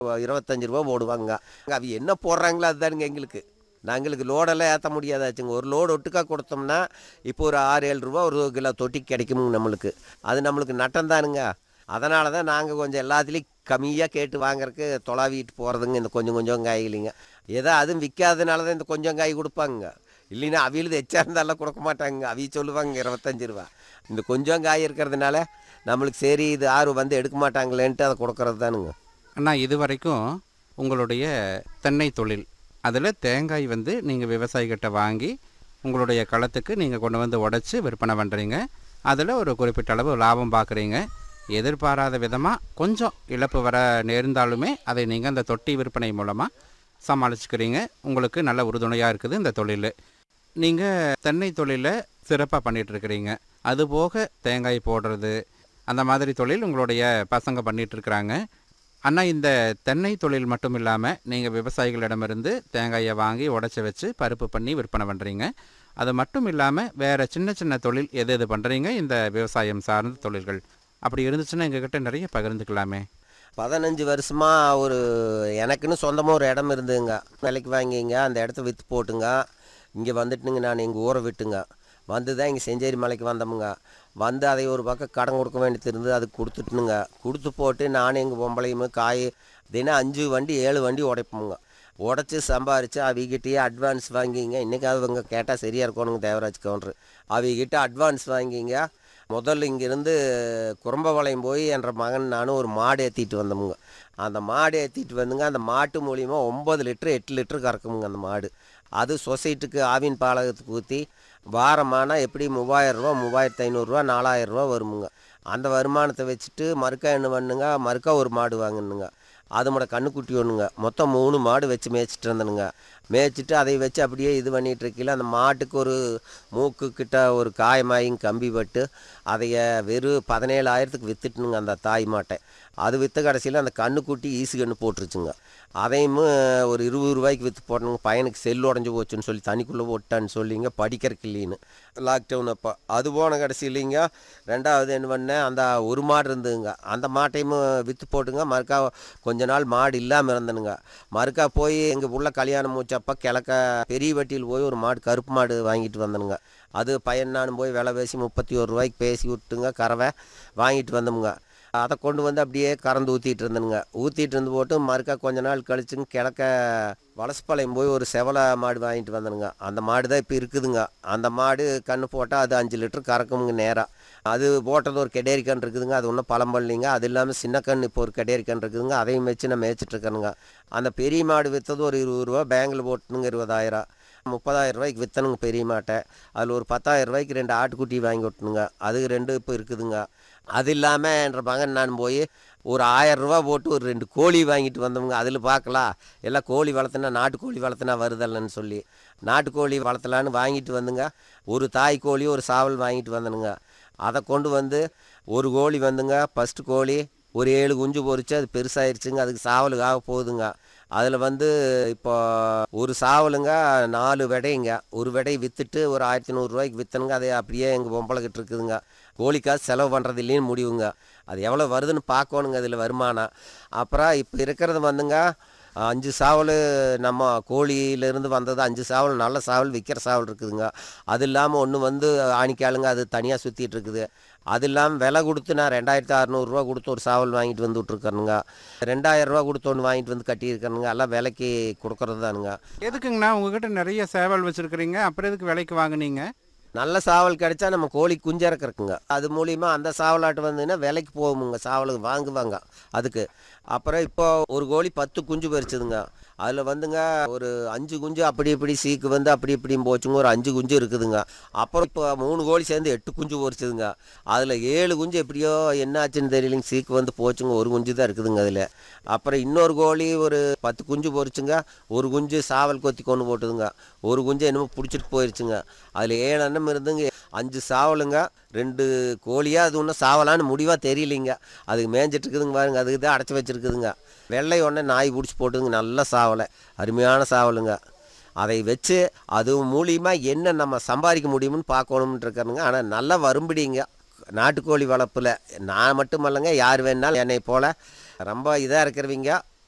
இருபத்தஞ்சி ரூபா போடுவாங்க அவங்க என்ன போடுறாங்களோ அதுதானுங்க எங்களுக்கு நாங்களுக்கு லோடெல்லாம் ஏற்ற முடியாதாச்சுங்க ஒரு லோடு ஒட்டுக்கா கொடுத்தோம்னா இப்போ ஒரு ஆறு ஏழு ரூபா ஒரு கிலோ தொட்டி கிடைக்குமுங்க நம்மளுக்கு அது நம்மளுக்கு நட்டம் தானுங்க அதனால தான் நாங்கள் கொஞ்சம் எல்லாத்துலேயும் கம்மியாக கேட்டு வாங்குறதுக்கு தொலாவிட்டு போகிறதுங்க இந்த கொஞ்சம் கொஞ்சம் காய்களைங்க ஏதோ அதுவும் விற்காதனால தான் இந்த கொஞ்சம் காய் கொடுப்பாங்க இல்லைன்னா அவியலுது எச்சா இருந்தாலும் கொடுக்க மாட்டாங்க அவிய சொல்லுவாங்க இருபத்தஞ்சி ரூபா இந்த கொஞ்சம் காய் இருக்கிறதுனால நம்மளுக்கு சரி இது யாரும் வந்து எடுக்க மாட்டாங்களேன்ட்டு அதை கொடுக்கறது தானுங்க அண்ணா இது வரைக்கும் உங்களுடைய தென்னை தொழில் அதில் தேங்காய் வந்து நீங்கள் விவசாயிகிட்ட வாங்கி உங்களுடைய களத்துக்கு நீங்கள் கொண்டு வந்து உடைச்சி விற்பனை பண்ணுறீங்க அதில் ஒரு குறிப்பிட்ட அளவு லாபம் பார்க்குறீங்க எதிர்பாராத விதமாக கொஞ்சம் இழப்பு வர நேர்ந்தாலுமே அதை நீங்கள் அந்த தொட்டி விற்பனை மூலமாக சமாளிச்சுக்கிறீங்க உங்களுக்கு நல்ல உறுதுணையாக இருக்குது இந்த தொழில் நீங்கள் தென்னை தொழிலை சிறப்பாக பண்ணிகிட்ருக்கிறீங்க அதுபோக தேங்காய் போடுறது அந்த மாதிரி தொழில் உங்களுடைய பசங்க பண்ணிட்டு இருக்கிறாங்க அண்ணா இந்த தென்னை தொழில் மட்டும் இல்லாமல் நீங்கள் விவசாயிகளிடமிருந்து தேங்காயை வாங்கி உடச்சி வச்சு பருப்பு பண்ணி விற்பனை பண்ணுறீங்க அது மட்டும் இல்லாமல் வேறு சின்ன சின்ன தொழில் எது எது பண்ணுறீங்க இந்த விவசாயம் சார்ந்த தொழில்கள் அப்படி இருந்துச்சுன்னா எங்ககிட்ட நிறைய பகிர்ந்துக்கலாமே பதினஞ்சு வருஷமாக ஒரு எனக்குன்னு சொந்தமாக ஒரு இடம் இருந்துங்க விலைக்கு வாங்கிங்க அந்த இடத்த விற்று போட்டுங்க இங்கே வந்துட்டுங்க நான் எங்கள் ஊரை விட்டுங்க வந்து தான் இங்கே செஞ்சேரி மலைக்கு வந்தோமுங்க வந்து அதை ஒரு பக்கம் கடன் கொடுக்க வேண்டியது இருந்து அதுக்கு கொடுத்துட்டுனுங்க கொடுத்து போட்டு நானும் எங்கள் பொம்பளையுமே காய் தினம் அஞ்சு வண்டி ஏழு வண்டி உடைப்போமுங்க உடச்சி சம்பாரித்து அவங்ககிட்டயே அட்வான்ஸ் வாங்கிங்க இன்றைக்காவது அவங்க கேட்டால் சரியாக இருக்கணுங்க தேவராஜ் கவுண்டர் அவங்ககிட்ட அட்வான்ஸ் வாங்கிங்க முதல்ல இங்கேருந்து குறும்பபாளையம் போய் என்ற மகன் நானும் ஒரு மாடு ஏற்றிட்டு வந்தோமுங்க அந்த மாடு ஏற்றிட்டு வந்துங்க அந்த மாட்டு மூலியமா ஒம்பது லிட்டரு எட்டு லிட்டரு கறக்குமுங்க அந்த மாடு அது சொசைட்டிக்கு ஆவின் பாலகத்துக்கு ஊற்றி வாரமானா எப்படி மூவாயிரரூவா மூவாயிரத்து ஐநூறுரூவா நாலாயிரரூவா வருமுங்க அந்த வருமானத்தை வச்சுட்டு மறுக்கா என்ன பண்ணுங்க மறுக்கா ஒரு மாடு வாங்கணுங்க அது மட கண்ணுக்குட்டி ஒன்றுங்க மொத்தம் மூணு மாடு வச்சு மேய்ச்சிட்டு இருந்தனுங்க மேய்ச்சிட்டு அதை வச்சு அப்படியே இது பண்ணிட்டு இருக்கையில் அந்த மாட்டுக்கு ஒரு மூக்கு கிட்ட ஒரு காயமாயும் கம்பி பட்டு அதைய வெறும் பதினேழாயிரத்துக்கு வித்துட்டுனுங்க அந்த தாய் மாட்டை அது விற்ற கடைசியில் அந்த கண்ணுக்குட்டி ஈசு கண்ணு போட்டுருச்சுங்க அதையும் ஒரு இருபது ரூபாய்க்கு விற்று போடணுங்க பையனுக்கு செல் உடஞ்சி போச்சுன்னு சொல்லி தனிக்குள்ளே போட்டான்னு சொல்லிங்க படிக்கிறக்கு இல்லைன்னு லாக்டவுன் அப்போ அது போன கடைசியிலிங்க ரெண்டாவது என்ன பண்ணேன் அந்த ஒரு மாடு இருந்ததுங்க அந்த மாட்டையும் விற்று போட்டுங்க மறுக்கா கொஞ்ச நாள் மாடு இல்லாமல் இருந்தனுங்க மறுக்கா போய் எங்கள் உள்ள கல்யாணம் மூச்சப்போ கிழக்க பெரிய வட்டியில் போய் ஒரு மாடு கருப்பு மாடு வாங்கிட்டு வந்தனுங்க அது பையன் நானும் போய் விலை பேசி முப்பத்தி ஒரு ரூபாய்க்கு பேசி விட்டுங்க கறவை வாங்கிட்டு வந்தோமுங்க அதை கொண்டு வந்து அப்படியே கறந்து ஊற்றிட்டு இருந்தனுங்க ஊற்றிட்டு இருந்து போட்டு மறுக்கா கொஞ்ச நாள் கழிச்சுங்க கிழக்க வலசப்பாளையம் போய் ஒரு செவலை மாடு வாங்கிட்டு வந்தனுங்க அந்த மாடு தான் இப்போ இருக்குதுங்க அந்த மாடு கன்று போட்டால் அது அஞ்சு லிட்டர் கறக்குமுங்க நேராக அது போட்டது ஒரு கெடேரி கன்று இருக்குதுங்க அது ஒன்றும் பழம் பண்ணலிங்க அது இல்லாமல் சின்ன கன்று இப்போ ஒரு கெடேரி கன்று இருக்குதுங்க அதையும் வச்சு நான் மேய்ச்சிட்டு இருக்கேனுங்க அந்த பெரிய மாடு விற்றது ஒரு இருபது ரூபா பேங்கில் போட்டுனுங்க இருபதாயிரம் முப்பதாயிரம் ரூபாய்க்கு விற்றனுங்க பெரிய மாட்டை அதில் ஒரு பத்தாயிரம் ரூபாய்க்கு ரெண்டு ஆட்டுக்குட்டி வாங்கி விட்டணுங்க அது ரெண்டு இப்போ இருக்குதுங்க அது இல்லாமல் என்ற மகன் நான் போய் ஒரு ஆயிரம் ரூபா போட்டு ஒரு ரெண்டு கோழி வாங்கிட்டு வந்தோமுங்க அதில் பார்க்கலாம் எல்லாம் கோழி வளர்த்துனா நாட்டுக்கோழி வளர்த்துனா வருதல்லன்னு சொல்லி நாட்டுக்கோழி வளர்த்தலான்னு வாங்கிட்டு வந்துங்க ஒரு தாய் கோழி ஒரு சாவல் வாங்கிட்டு வந்தனுங்க அதை கொண்டு வந்து ஒரு கோழி வந்துங்க ஃபஸ்ட்டு கோழி ஒரு ஏழு குஞ்சு பொரிச்சு அது பெருசாயிருச்சுங்க அதுக்கு சாவலுக்காக போகுதுங்க அதில் வந்து இப்போ ஒரு சாவலுங்க நாலு விடைங்க ஒரு விடை விற்றுட்டு ஒரு ஆயிரத்தி நூறுரூவாய்க்கு விற்றனுங்க அதை அப்படியே எங்கள் பொம்பளைக்கிட்டு இருக்குதுங்க கோழிக்காசு செலவு பண்ணுறது இல்லைன்னு முடிவுங்க அது எவ்வளோ வருதுன்னு பார்க்கணுங்க அதில் வருமானம் அப்புறம் இப்போ இருக்கிறது வந்துங்க அஞ்சு சாவல் நம்ம கோழியிலேருந்து வந்தது அஞ்சு சாவல் நல்ல சாவல் விற்கிற சாவல் இருக்குதுங்க அது இல்லாமல் ஒன்று வந்து ஆணிக்காலுங்க அது தனியாக சுற்றிட்டு இருக்குது அது இல்லாமல் விலை கொடுத்து நான் ரெண்டாயிரத்து அறநூறுரூவா கொடுத்து ஒரு சாவல் வாங்கிட்டு வந்து விட்ருக்கணுங்க ரெண்டாயிரரூவா கொடுத்து ஒன்று வாங்கிட்டு வந்து கட்டியிருக்கணுங்க எல்லாம் விலைக்கு கொடுக்கறது தானுங்க எதுக்குங்கண்ணா உங்ககிட்ட நிறைய சேவல் வச்சுருக்கிறீங்க அப்புறம் எதுக்கு விலைக்கு வாங்குனீங்க நல்ல சாவல் கிடைச்சா நம்ம கோழி குஞ்சு இறக்குறக்குங்க அது மூலிமா அந்த சாவலாட்டு வந்ததுன்னா விலைக்கு போகுமுங்க சாவலுக்கு வாங்குவாங்க அதுக்கு அப்புறம் இப்போ ஒரு கோழி பத்து குஞ்சு பறிச்சுதுங்க அதில் வந்துங்க ஒரு அஞ்சு குஞ்சு அப்படி இப்படி சீக்கு வந்து அப்படி இப்படியும் போச்சுங்க ஒரு அஞ்சு குஞ்சு இருக்குதுங்க அப்புறம் இப்போ மூணு கோழி சேர்ந்து எட்டு குஞ்சு பொரிச்சுதுங்க அதில் ஏழு குஞ்சு எப்படியோ என்னாச்சுன்னு தெரியலைங்க சீக்கு வந்து போச்சுங்க ஒரு குஞ்சு தான் இருக்குதுங்க அதில் அப்புறம் இன்னொரு கோழி ஒரு பத்து குஞ்சு பொரிச்சுங்க ஒரு குஞ்சு சாவல் கொத்தி கொண்டு போட்டுதுங்க ஒரு குஞ்சு என்னமோ பிடிச்சிட்டு போயிருச்சுங்க அதில் ஏழு எண்ணம் இருந்துங்க அஞ்சு சாவலுங்க ரெண்டு கோழியாக அது ஒன்றும் சாவலான்னு முடிவாக தெரியலைங்க அதுக்கு மேய்ஞ்சிட்டு இருக்குதுங்க பாருங்க அதுக்கு தான் அடைச்சி வச்சிருக்குதுங்க வெள்ளை ஒன்று நாய் பிடிச்சி போட்டுதுங்க நல்ல சாவலை அருமையான சாவலுங்க அதை வச்சு அது மூலியமாக என்ன நம்ம சம்பாதிக்க முடியும்னு பார்க்கணும்னு இருக்கிறனுங்க ஆனால் நல்லா வரும்படிங்க நாட்டுக்கோழி வளர்ப்பில் நான் மட்டும் இல்லைங்க யார் வேணாலும் என்னை போல் ரொம்ப இதாக இருக்கிறவங்க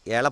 இலை